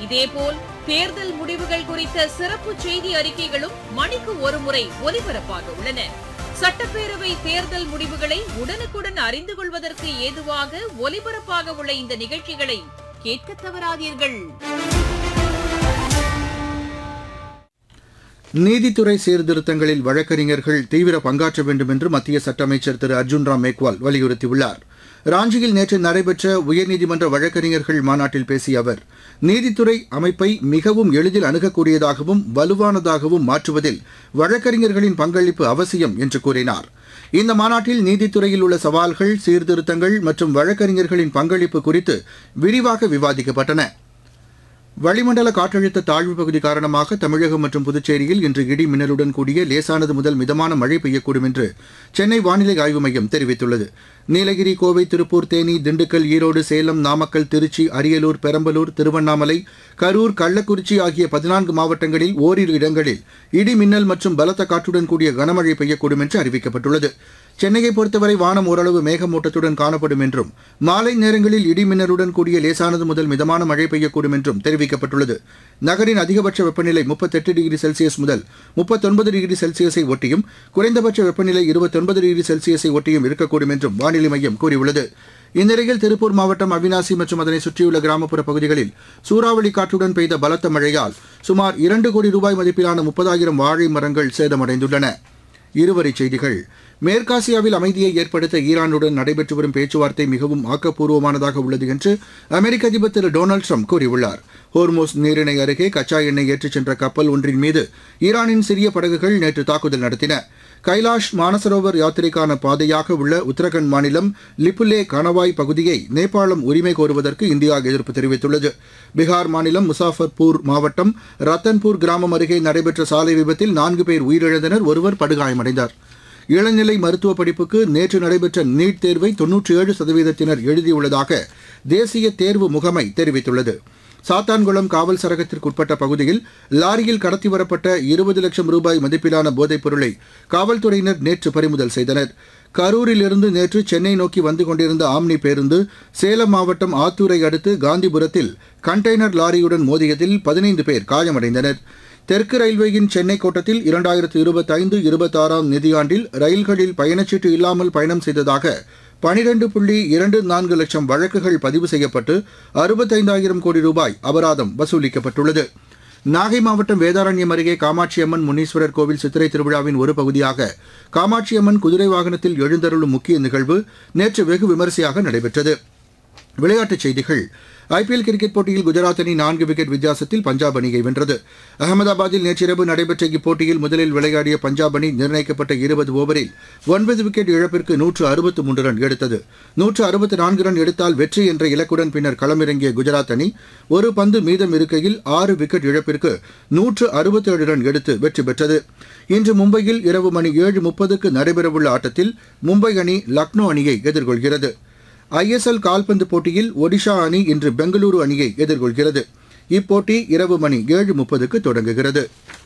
இதேபோல் தேர்தல் முடிவுகள் குறித்த சிறப்பு செய்தி அறிக்கைகளும் மணிக்கு ஒருமுறை ஒலிபரப்பாக உள்ளன சட்டப்பேரவை தேர்தல் முடிவுகளை உடனுக்குடன் அறிந்து கொள்வதற்கு ஏதுவாக ஒலிபரப்பாக உள்ள இந்த நிகழ்ச்சிகளை கேட்க தவறாதீர்கள் நீதித்துறை சீர்திருத்தங்களில் வழக்கறிஞர்கள் தீவிர பங்காற்ற வேண்டும் என்று மத்திய சட்ட அமைச்சர் திரு அர்ஜுன் ராம் மேக்வால் வலியுறுத்தியுள்ளார் ராஞ்சியில் நேற்று நடைபெற்ற உயர்நீதிமன்ற வழக்கறிஞர்கள் மாநாட்டில் பேசிய அவர் நீதித்துறை அமைப்பை மிகவும் எளிதில் அணுகக்கூடியதாகவும் வலுவானதாகவும் மாற்றுவதில் வழக்கறிஞர்களின் பங்களிப்பு அவசியம் என்று கூறினார் இந்த மாநாட்டில் நீதித்துறையில் உள்ள சவால்கள் சீர்திருத்தங்கள் மற்றும் வழக்கறிஞர்களின் பங்களிப்பு குறித்து விரிவாக விவாதிக்கப்பட்டன வளிமண்டல காற்றழுத்த தாழ்வு பகுதி காரணமாக தமிழகம் மற்றும் புதுச்சேரியில் இன்று இடி மின்னலுடன் கூடிய லேசானது முதல் மிதமான மழை பெய்யக்கூடும் என்று சென்னை வானிலை ஆய்வு மையம் தெரிவித்துள்ளது நீலகிரி கோவை திருப்பூர் தேனி திண்டுக்கல் ஈரோடு சேலம் நாமக்கல் திருச்சி அரியலூர் பெரம்பலூர் திருவண்ணாமலை கரூர் கள்ளக்குறிச்சி ஆகிய பதினான்கு மாவட்டங்களில் ஓரிரு இடங்களில் இடி மின்னல் மற்றும் பலத்த காற்றுடன் கூடிய கனமழை பெய்யக்கூடும் என்று அறிவிக்கப்பட்டுள்ளது சென்னையை பொறுத்தவரை வானம் ஓரளவு மேகமூட்டத்துடன் காணப்படும் என்றும் மாலை நேரங்களில் இடி மின்னலுடன் கூடிய லேசானது முதல் மிதமான மழை பெய்யக்கூடும் என்றும் தெரிவிக்கப்பட்டுள்ளது நகரின் அதிகபட்ச வெப்பநிலை முப்பத்தெட்டு டிகிரி செல்சியஸ் முதல் முப்பத்தொன்பது டிகிரி செல்சியஸை ஒட்டியும் குறைந்தபட்ச வெப்பநிலை இருபத்தொன்பது டிகிரி செல்சியஸை ஒட்டியும் இருக்கக்கூடும் என்றும் வானிலை மையம் கூறியுள்ளது இந்நிலையில் திருப்பூர் மாவட்டம் அவினாசி மற்றும் அதனை சுற்றியுள்ள கிராமப்புற பகுதிகளில் சூறாவளி காற்றுடன் பெய்த பலத்த மழையால் சுமார் இரண்டு கோடி ரூபாய் மதிப்பிலான முப்பதாயிரம் வாழை மரங்கள் சேதமடைந்துள்ளன இருவரிச் செய்திகள் மேற்காசியாவில் அமைதியை ஏற்படுத்த ஈரானுடன் நடைபெற்று வரும் பேச்சுவார்த்தை மிகவும் ஆக்கப்பூர்வமானதாக உள்ளது என்று அமெரிக்க அதிபர் திரு டொனால்டு ட்ரம்ப் கூறியுள்ளார் ஹோர்மோஸ் நீரிணை அருகே கச்சா எண்ணெய் ஏற்றிச் சென்ற கப்பல் ஒன்றின் மீது ஈரானின் சிறிய படகுகள் நேற்று தாக்குதல் நடத்தின கைலாஷ் மானசரோவர் யாத்திரைக்கான பாதையாக உள்ள உத்தரகண்ட் மாநிலம் லிப்புலே கணவாய் பகுதியை நேபாளம் உரிமை கோருவதற்கு இந்தியா எதிர்ப்பு தெரிவித்துள்ளது பீகார் மாநிலம் முசாஃபர்பூர் மாவட்டம் ரத்தன்பூர் கிராமம் அருகே நடைபெற்ற சாலை விபத்தில் நான்கு பேர் உயிரிழந்தனர் ஒருவர் படுகாயமடைந்தார் இளநிலை மருத்துவ படிப்புக்கு நேற்று நடைபெற்ற நீட் தேர்வை தொன்னூற்றி ஏழு சதவீதத்தினர் எழுதியுள்ளதாக தேசிய தேர்வு முகமை தெரிவித்துள்ளது சாத்தான்குளம் காவல் சரகத்திற்குட்பட்ட பகுதியில் லாரியில் கடத்தி வரப்பட்ட இருபது லட்சம் ரூபாய் மதிப்பிலான போதைப் பொருளை காவல்துறையினர் நேற்று பறிமுதல் செய்தனர் கரூரிலிருந்து நேற்று சென்னை நோக்கி வந்து கொண்டிருந்த ஆம்னி பேருந்து சேலம் மாவட்டம் ஆத்தூரை அடுத்து காந்திபுரத்தில் கண்டெய்னர் லாரியுடன் மோதியதில் பதினைந்து பேர் காயமடைந்தனர் தெற்கு ரயில்வேயின் சென்னை கோட்டத்தில் இரண்டாயிரத்து இருபத்தைந்து இருபத்தாறாம் நிதியாண்டில் ரயில்களில் பயணச்சீட்டு இல்லாமல் பயணம் செய்ததாக பனிரெண்டு புள்ளி இரண்டு நான்கு லட்சம் வழக்குகள் பதிவு செய்யப்பட்டு அறுபத்தைந்தாயிரம் கோடி ரூபாய் அபராதம் வசூலிக்கப்பட்டுள்ளது நாகை மாவட்டம் வேதாரண்யம் அருகே காமாட்சியம்மன் முனீஸ்வரர் கோவில் சித்திரை திருவிழாவின் ஒரு பகுதியாக காமாட்சியம்மன் குதிரை வாகனத்தில் எழுந்தருளும் முக்கிய நிகழ்வு நேற்று வெகு விமரிசையாக நடைபெற்றது விளையாட்டுச் செய்திகள் ஐபிஎல் கிரிக்கெட் போட்டியில் குஜராத் அணி நான்கு விக்கெட் வித்தியாசத்தில் பஞ்சாப் அணியை வென்றது அகமதாபாத்தில் நேற்றிரவு நடைபெற்ற இப்போட்டியில் முதலில் விளையாடிய பஞ்சாப் அணி நிர்ணயிக்கப்பட்ட இருபது ஓவரில் ஒன்பது விக்கெட் இழப்பிற்கு நூற்று அறுபத்து மூன்று ரன் எடுத்தது நூற்று அறுபத்து நான்கு ரன் எடுத்தால் வெற்றி என்ற இலக்குடன் பின்னர் களமிறங்கிய குஜராத் அணி ஒரு பந்து மீதம் இருக்கையில் ஆறு விக்கெட் இழப்பிற்கு நூற்று அறுபத்தேழு ரன் எடுத்து வெற்றி பெற்றது இன்று மும்பையில் இரவு மணி ஏழு முப்பதுக்கு நடைபெறவுள்ள ஆட்டத்தில் மும்பை அணி லக்னோ அணியை எதிர்கொள்கிறது ஐஎஸ்எல் கால்பந்து போட்டியில் ஒடிஷா அணி இன்று பெங்களூரு அணியை எதிர்கொள்கிறது இப்போட்டி இரவு மணி ஏழு முப்பதுக்கு தொடங்குகிறது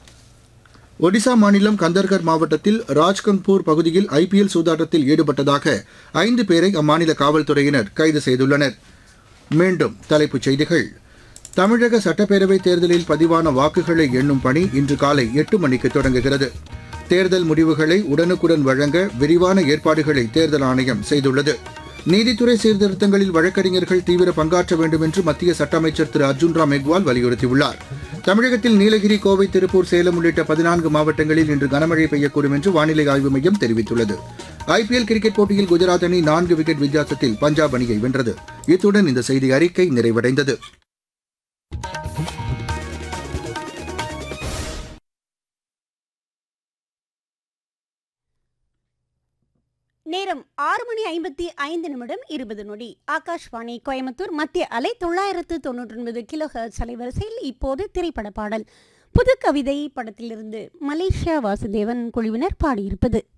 ஒடிசா மாநிலம் கந்தர்கர் மாவட்டத்தில் ராஜ்கன்பூர் பகுதியில் ஐபிஎல் சூதாட்டத்தில் ஈடுபட்டதாக ஐந்து பேரை அம்மாநில காவல்துறையினர் கைது செய்துள்ளனர் மீண்டும் தலைப்புச் செய்திகள் தமிழக சட்டப்பேரவைத் தேர்தலில் பதிவான வாக்குகளை எண்ணும் பணி இன்று காலை எட்டு மணிக்கு தொடங்குகிறது தேர்தல் முடிவுகளை உடனுக்குடன் வழங்க விரிவான ஏற்பாடுகளை தேர்தல் ஆணையம் செய்துள்ளது நீதித்துறை சீர்திருத்தங்களில் வழக்கறிஞர்கள் தீவிர பங்காற்ற வேண்டும் என்று மத்திய சட்ட அமைச்சர் திரு அர்ஜுன் ராம் மெக்வால் வலியுறுத்தியுள்ளார் தமிழகத்தில் நீலகிரி கோவை திருப்பூர் சேலம் உள்ளிட்ட பதினான்கு மாவட்டங்களில் இன்று கனமழை பெய்யக்கூடும் என்று வானிலை ஆய்வு மையம் தெரிவித்துள்ளது ஐபிஎல் கிரிக்கெட் போட்டியில் குஜராத் அணி நான்கு விக்கெட் வித்தியாசத்தில் பஞ்சாப் அணியை வென்றது இத்துடன் இந்த செய்தி அறிக்கை நிறைவடைந்தது நேரம் ஆறு மணி ஐம்பத்தி ஐந்து நிமிடம் இருபது நொடி ஆகாஷ்வாணி கோயம்புத்தூர் மத்திய அலை தொள்ளாயிரத்து தொண்ணூற்றி ஒன்பது கிலோ ஹெர்ட்ஸ் அலைவரிசையில் இப்போது திரைப்பட பாடல் புது கவிதை படத்திலிருந்து மலேசியா வாசுதேவன் குழுவினர் பாடியிருப்பது